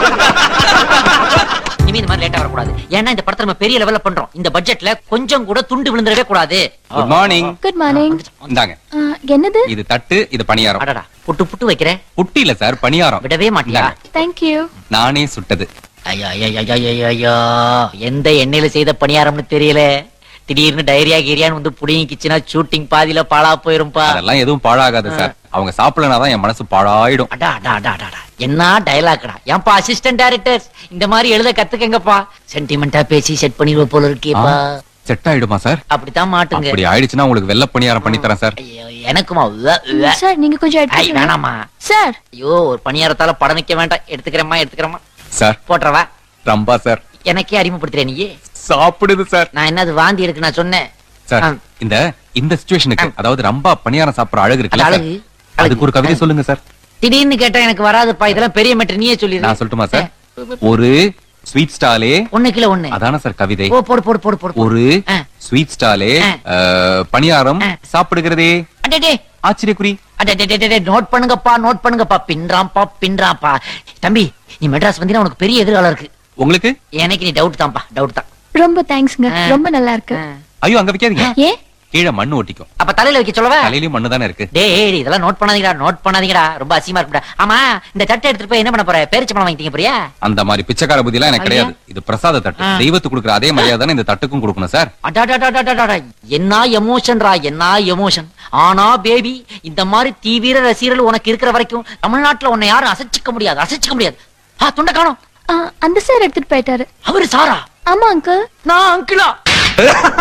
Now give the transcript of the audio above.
இனிமே இந்த மாதிரி லேட்டா வரக்கூடாது ஏன்னா இந்த படத்தை நம்ம பெரிய லெவல்ல பண்றோம் இந்த பட்ஜெட்ல கொஞ்சம் கூட துண்டு விழுந்துடவே கூடாது குட் மார்னிங் குட் மார்னிங் இந்தாங்க என்னது இது தட்டு இது பணியாரம் அடடா புட்டு புட்டு வைக்கிறேன் புட்டி இல்ல சார் பணியாரம் விடவே மாட்டியா இந்தாங்க. தேங்க்யூ நானே சுட்டது ஐயா ஐயா ஐயா ஐயா ஐயா எந்த எண்ணெயில செய்த பணியாரம்னு தெரியல திடீர்னு டைரியா கீரியான்னு வந்து புடிங்கிச்சுன்னா ஷூட்டிங் பாதியில பாழா போயிரும்பா அதெல்லாம் எதுவும் பாழாகாது சார் அவங்க சாப்பிடலனாதான் என் மனசு பாழாயிடும் அடா அடா அடா அடா, அடா என்ன டயலாக்டா ஏன்பா அசிஸ்டன்ட் டைரக்டர் இந்த மாதிரி எழுத கத்துக்கங்கப்பா சென்டிமெண்டா பேசி செட் பண்ணிடுவ போல இருக்கேப்பா செட் ஆயிடுமா சார் அப்படித்தான் மாட்டுங்க அப்படி ஆயிடுச்சுன்னா உங்களுக்கு வெள்ளை பணியாரம் பண்ணி தரேன் சார் ஐயோ, எனக்குமா உவ்வ, உவ்வ. சார் நீங்க கொஞ்சம் ஐ, எடுத்து வேணாமா சார் ஐயோ ஒரு பணியாரத்தால படம் நிக்க வேண்டாம் எடுத்துக்கிறேம்மா எடுத்துக்கிறேம்மா சார் போட்டுறவா ரம்பா சார் எனக்கே அறிமுகப்படுத்துறேன் நீ சாப்பிடுது சார் நான் என்னது வாந்தி இருக்கு நான் சொன்னேன் சார் ஆ. இந்த இந்த சிச்சுவேஷனுக்கு அதாவது ரம்பா பணியாரம் சாப்பிடுற அழகு இருக்குல்ல அது சார் அழகு, அதுக்கு ஒரு கவிதை சொல்லுங்க சார் திடீர்னு கேட்டா எனக்கு வராதுப்பா இதெல்லாம் பெரிய மேட்டர் நீயே சொல்லி நான் சொல்லட்டுமா சார் ஒரு ஸ்வீட் ஸ்டாலே ஒண்ணு கிலோ ஒண்ணு அதான சார் கவிதை ஓ போடு போடு போடு போடு போடு. ஒரு ஆ. ஸ்வீட் ஸ்டாலே ஆ. அஹ், பணியாரம் ஆ. சாப்பிடுகிறதே அடடே ஆச்சரியக்குறி அடடே நோட் பண்ணுங்கப்பா நோட் பண்ணுங்கப்பா பின்றாம்பா பின்றாம்பா தம்பி நீ மெட்ராஸ் வந்தீங்கன்னா உனக்கு பெரிய எதிர்காலம் இருக்கு உங்களுக்கு எனக்கு நீ டவுட் தான்ப்பா டவுட் தான் ரொம்ப தேங்க்ஸ்ங்க ஆ. ரொம்ப நல்லா இருக்கு ஆ. ஐயோ அங்க வைக்காதீங்க ஏன் கீழே மண்ணு ஒட்டிக்கும் அப்ப தலையில வைக்க சொல்லவா தலையிலயும் மண்ணு தானே இருக்கு டேய் இதெல்லாம் நோட் பண்ணாதீங்கடா நோட் பண்ணாதீங்கடா ரொம்ப அசியமா இருக்குடா ஆமா இந்த தட்டை எடுத்துட்டு போய் என்ன பண்ண போற பேரிச்சம்பழம் வாங்கிட்டீங்க போறியா அந்த மாதிரி பிச்சைக்கார புத்தி எல்லாம் எனக்கு ஐயா. கிடையாது இது பிரசாத தட்டு ஆ. தெய்வத்துக்கு கொடுக்குற அதே மரியாதை தானே இந்த தட்டுக்கும் கொடுக்கணும் சார் அடாடாடாடாடாடா என்ன எமோஷன்ரா என்ன எமோஷன் ஆனா பேபி இந்த மாதிரி தீவிர ரசிகர்கள் உனக்கு இருக்கிற வரைக்கும் தமிழ்நாட்டுல உன்னை யாரும் அசைச்சிக்க முடியாது அசைச்சிக்க முடியாது ஆ துண்ட காணோம் ஆ, அந்த சார் எடுத்துட்டு போயிட்டாரு அவரு சாரா ஆமா அங்கிள் நான் அங்கிளா